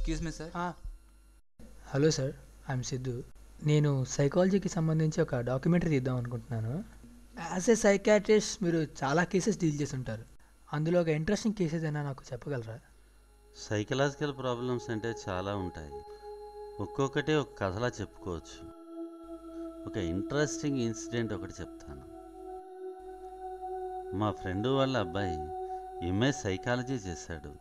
Excuse me sir hello sir I'm Siddhu నేను సైకాలజీకి సంబంధించి ఒక డాక్యుమెంటరీ తీద్దాం అనుకుంటున్నాను యాజ్ ఏ సైకాట్రిస్ట్ మీరు చాలా కేసెస్ డీల్ చేసి ఉంటారు అందులో ఒక ఇంట్రెస్టింగ్ కేసెస్ అయినా నాకు చెప్పగలరా సైకలాజికల్ ప్రాబ్లమ్స్ అంటే చాలా ఉంటాయి ఒక్కొక్కటి ఒక కథలా చెప్పుకోవచ్చు ఒక ఇంట్రెస్టింగ్ ఇన్సిడెంట్ ఒకటి చెప్తాను మా ఫ్రెండ్ వాళ్ళ అబ్బాయి ఎంఏ సైకాలజీ చేశాడు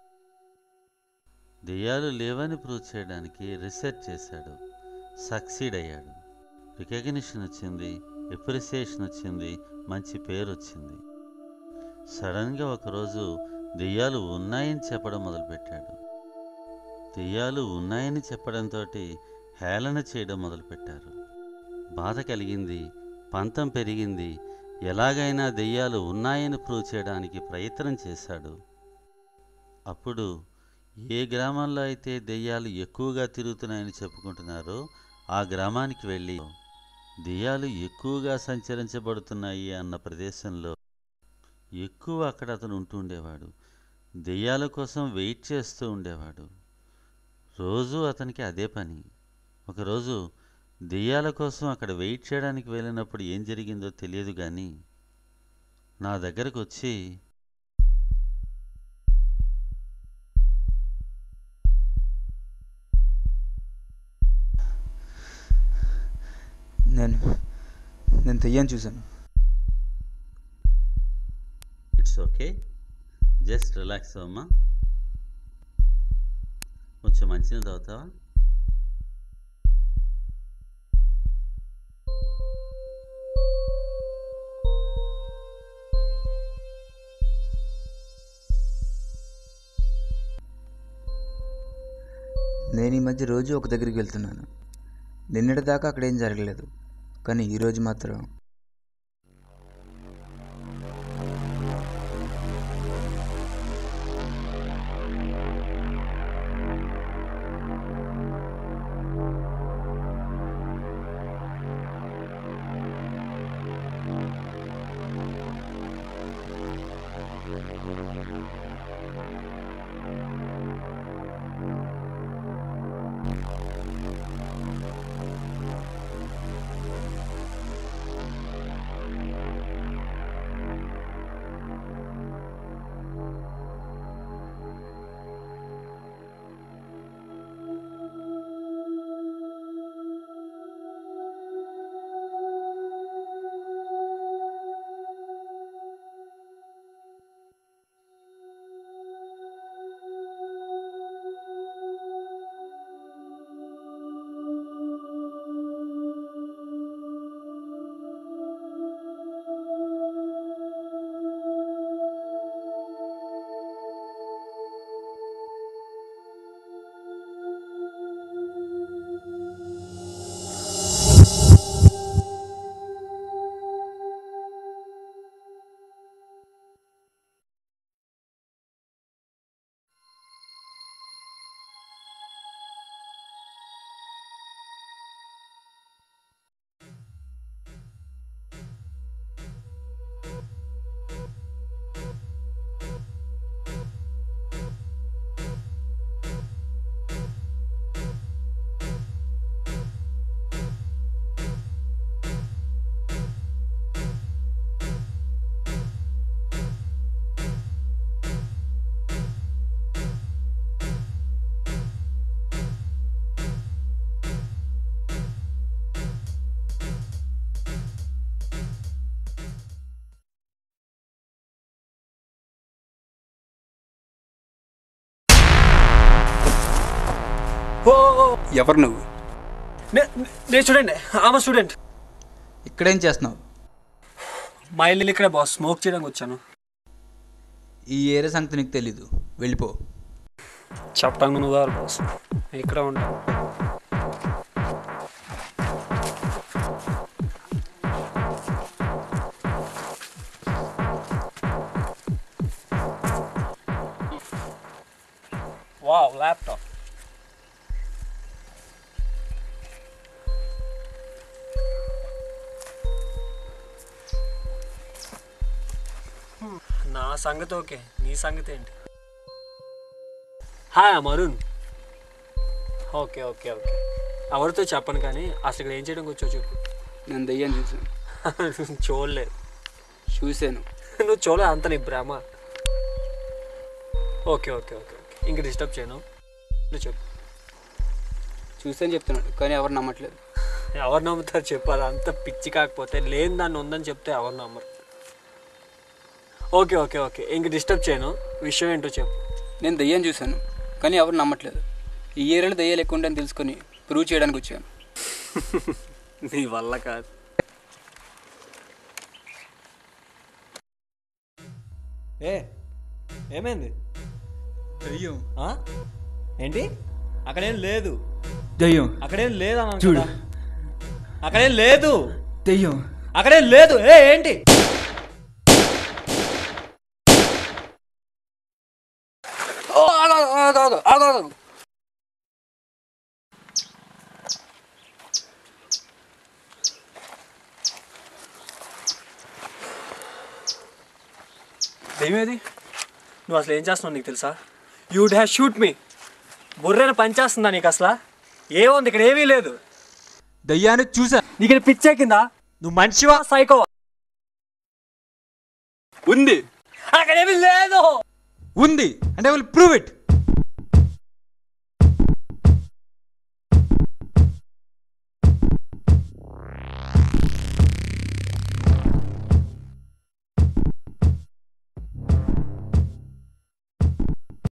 దెయ్యాలు లేవని ప్రూవ్ చేయడానికి రీసెర్చ్ చేశాడు సక్సీడ్ అయ్యాడు రికగ్నిషన్ వచ్చింది ఎప్రిసియేషన్ వచ్చింది మంచి పేరు వచ్చింది సడన్గా ఒకరోజు దెయ్యాలు ఉన్నాయని చెప్పడం మొదలుపెట్టాడు దెయ్యాలు ఉన్నాయని చెప్పడంతో హేళన చేయడం మొదలుపెట్టారు బాధ కలిగింది పంతం పెరిగింది ఎలాగైనా దెయ్యాలు ఉన్నాయని ప్రూవ్ చేయడానికి ప్రయత్నం చేశాడు అప్పుడు ఏ గ్రామంలో అయితే దెయ్యాలు ఎక్కువగా తిరుగుతున్నాయని చెప్పుకుంటున్నారో ఆ గ్రామానికి వెళ్ళి దెయ్యాలు ఎక్కువగా సంచరించబడుతున్నాయి అన్న ప్రదేశంలో ఎక్కువ అక్కడ అతను ఉంటుండేవాడు దెయ్యాల కోసం వెయిట్ చేస్తూ ఉండేవాడు రోజు అతనికి అదే పని ఒకరోజు దెయ్యాల కోసం అక్కడ వెయిట్ చేయడానికి వెళ్ళినప్పుడు ఏం జరిగిందో తెలియదు కానీ నా దగ్గరకు వచ్చి నేను నేను తెయ్యని చూశాను ఇట్స్ ఓకే జస్ట్ రిలాక్స్ అమ్మా కొంచెం మంచిగా తాగుతావా నేను ఈ మధ్య రోజు ఒక దగ్గరికి వెళ్తున్నాను నిన్నటి దాకా అక్కడ ఏం జరగలేదు కానీ ఈరోజు మాత్రం ఓ ఎవరు నువ్వు నేను స్టూడెంట్ ఆమె స్టూడెంట్ ఇక్కడేం చేస్తున్నావు మా ఇల్లు ఇక్కడ బాస్ స్మోక్ చేయడానికి వచ్చాను ఈ ఏరియా సంగతి నీకు తెలీదు వెళ్ళిపో చెప్పడానికి నువ్వు కాదు బాస్ నేను ఇక్కడ ఉంటా వావ్ ల్యాప్టాప్ నా సంగతి ఓకే నీ సంగతి ఏంటి hi Arun okay okay okay ఎవరితో చెప్పను కానీ అసలు ఇక్కడ ఏం చేయడం వచ్చో చెప్పు నేను దయ్యం చూసాను చూడలేదు చూశాను నువ్వు చూడలేదు అంత నీ భ్రమ ఓకే ఓకే ఓకే ఓకే ఇంక డిస్టర్బ్ చేయను నువ్వు చెప్పు చూసాను చెప్తున్నాడు కానీ ఎవరు నమ్మట్లేదు ఎవరు నమ్ముతారు చెప్పు అది అంత పిచ్చి కాకపోతే లేని దాన్ని ఉందని చెప్తే ఎవరు నమ్మరు ఓకే ఓకే ఓకే ఇంక డిస్టర్బ్ చేయను విషయం ఏంటో చెప్పు నేను దయ్యం చూశాను కానీ ఎవరు నమ్మట్లేదు ఈ ఏరియాలో దయ్యాలు ఎక్కువ ఉంటాయని తెలుసుకొని ప్రూవ్ చేయడానికి వచ్చాను నీ వల్ల కాదు ఏ ఏమైంది దయ్యం ఆ? ఏంటి అక్కడేం లేదు దయ్యం అక్కడేం లేదు అన్నాను చూడు. కదా. అక్కడేం లేదు దయ్యం అక్కడేం లేదు ఏ ఏంటి ఓ, ఆగు, ఆగు, ఆగు, ఆగు, ఆగు, ఆగు. దయ్యమేది నువ్వు అసలు ఏం చేస్తున్నావు నీకు తెలుసా యూడ్ హ్యావ్ షూట్ మీ బుర్రెన పనిచేస్తుందా నీకు అసలు ఏముంది ఇక్కడ ఏమీ లేదు దయ్యాన్ని చూసా నీకు ఇక్కడ పిచ్చే కింద నువ్వు మనిషివా సైకోవా ఉంది అక్కడ ఏమీ లేదు ఉంది అంటే విల్ ప్రూవ్ ఇట్